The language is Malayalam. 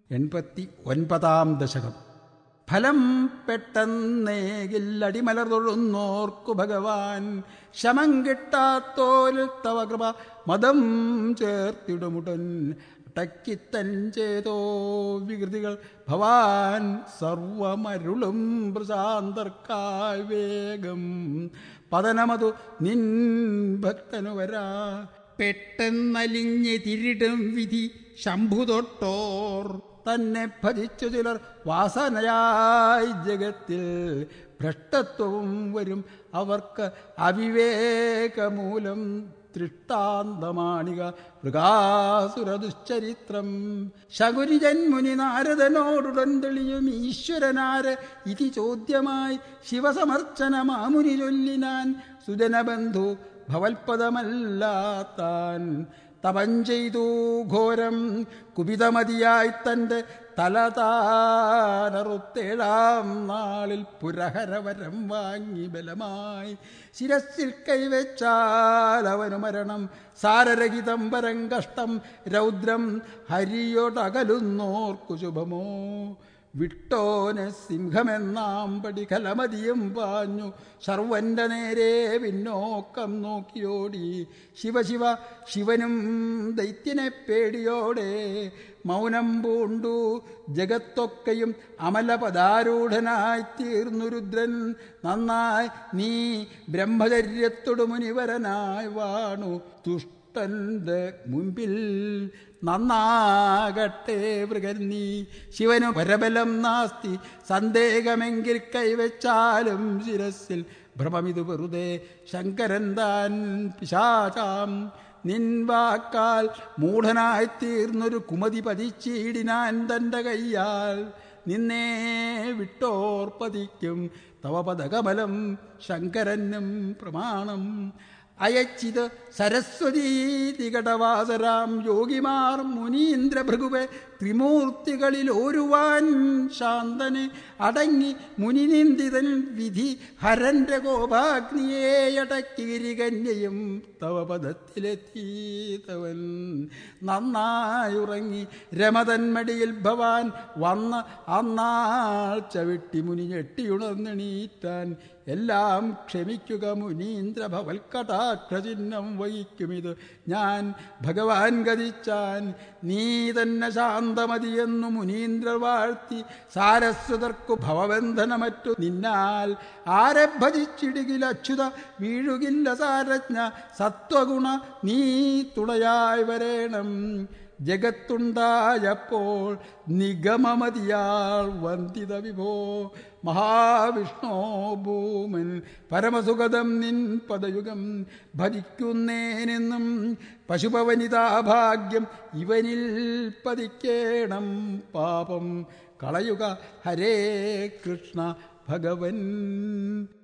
എൺപത്തി ഒൻപതാം ദശകം ഫലം പെട്ടെന്നേകിൽ അടിമലർ തൊഴുന്നോർക്കു ഭഗവാൻ ശമം കിട്ടാത്തോരിൽ തവ കൃപ മതം ചേർത്തിടുമുടൻ ടക്കിത്തൻ ചേതോ വികൃതികൾ ഭവാൻ സർവമരുളും പ്രശാന്തർക്കായി വേഗം പതനമതു നിൻ ഭക്തനു വരാ പെട്ടെന്നലിഞ്ഞ് തിരിടും വിധി ശംഭു തൊട്ടോർ തന്നെ ഭജിച്ചു ചിലർ വാസനയായി ജഗത്തിൽ ഭ്രഷ്ടത്വവും വരും അവർക്ക് അവിവേകമൂലം ദൃഷ്ടാന്തമാണിക മൃഗാസുര ദുശ്ചരിത്രം ശകുനിജൻ മുനി നാരദനോടുടൻ തെളിയും ഈശ്വരനാര് ഇതി ചോദ്യമായി ശിവസമർച്ചന മാമുനി ചൊല്ലിനാൻ സുജനബന്ധു ഭവൽപദമല്ലാത്താൻ തപം ചെയ്തു ഘോരം കുപിതമതിയായി തൻ്റെ തലതാനറുത്തേഴാം നാളിൽ പുരഹരവരം വാങ്ങി ബലമായി ശിരസിൽ കൈവച്ചാൽ അവനു മരണം സാരരഹിതം വരം കഷ്ടം രൗദ്രം ഹരിയോടകലുന്നോർക്കു ശുഭമോ വിട്ടോനെ സിംഹമെന്നാം പടി കലമതിയും പാഞ്ഞു ശർവന്റെ നേരെ പിന്നോക്കം നോക്കിയോടി ശിവശിവ ശിവനും ദൈത്യനെ പേടിയോടെ മൗനം പൂണ്ടു ജഗത്തൊക്കെയും അമലപദാരൂഢനായി തീർന്നു രുദ്രൻ നന്നായി നീ ബ്രഹ്മചര്യത്തോടു മുനിവരനായി വാണു ദുഷ്ടന്റെ മുമ്പിൽ നന്നാകട്ടെ മൃഗന്നീ ശിവനു പരബലം നാസ്തി സന്ദേഹമെങ്കിൽ കൈവച്ചാലും ശിരസിൽ ഭ്രമമിതു വെറുതെ ശങ്കരൻ താൻ പിശാചാം നിൻ വാക്കാൽ മൂഢനായി തീർന്നൊരു കുമതി പതിച്ചിടിനാൻ തൻ്റെ കയ്യാൽ നിന്നെ വിട്ടോർ പതിക്കും തവ പദകമലം ശങ്കരനും പ്രമാണം അയച്ചിത് സരസ്വതീ തികടവാസരാം യോഗിമാർ മുനീന്ദ്ര ഭൃഗുവെ ത്രിമൂർത്തികളിൽ ഒരുവാൻ ശാന്തന് അടങ്ങി മുനിനിന്ദിതൻ വിധി ഹരന്റെ കോപാഗ്നിയെ അടക്കിരികന്യയും തവ പദത്തിലെത്തീതവൻ നന്നായുറങ്ങി രമതന്മടിയിൽ ഭവാൻ വന്ന് അന്നാൾ ചവിട്ടി മുനി ഞെട്ടിയുണർന്നെണീറ്റാൻ എല്ലാം ക്ഷമിക്കുക മുനീന്ദ്ര ഭവൽക്കടാക്ഷചിഹ്നം വഹിക്കുമിത് ഞാൻ ഭഗവാൻ ഗതിച്ചാൻ നീ തന്നെ ശാന്തമതിയെന്നു മുനീന്ദ്രർ വാഴ്ത്തി സാരസ്വതർക്കു ഭവബന്ധനമറ്റു നിന്നാൽ ആരെ ഭജിച്ചിടുകിൽ അച്യുത വീഴുകില്ല സാരജ്ഞ സത്വഗുണ നീ തുണയായി വരേണം ജഗത്തുണ്ടായപ്പോൾ നിഗമമതിയാൾ വന്ദിത വിഭോ മഹാവിഷ്ണോ ഭൂമൻ പരമസുഗതം നിൻ പദയുഗം ഭരിക്കുന്നേനെന്നും പശുപവനിതാഭാഗ്യം ഇവനിൽ പതിക്കേണം പാപം കളയുക ഹരേ കൃഷ്ണ ഭഗവൻ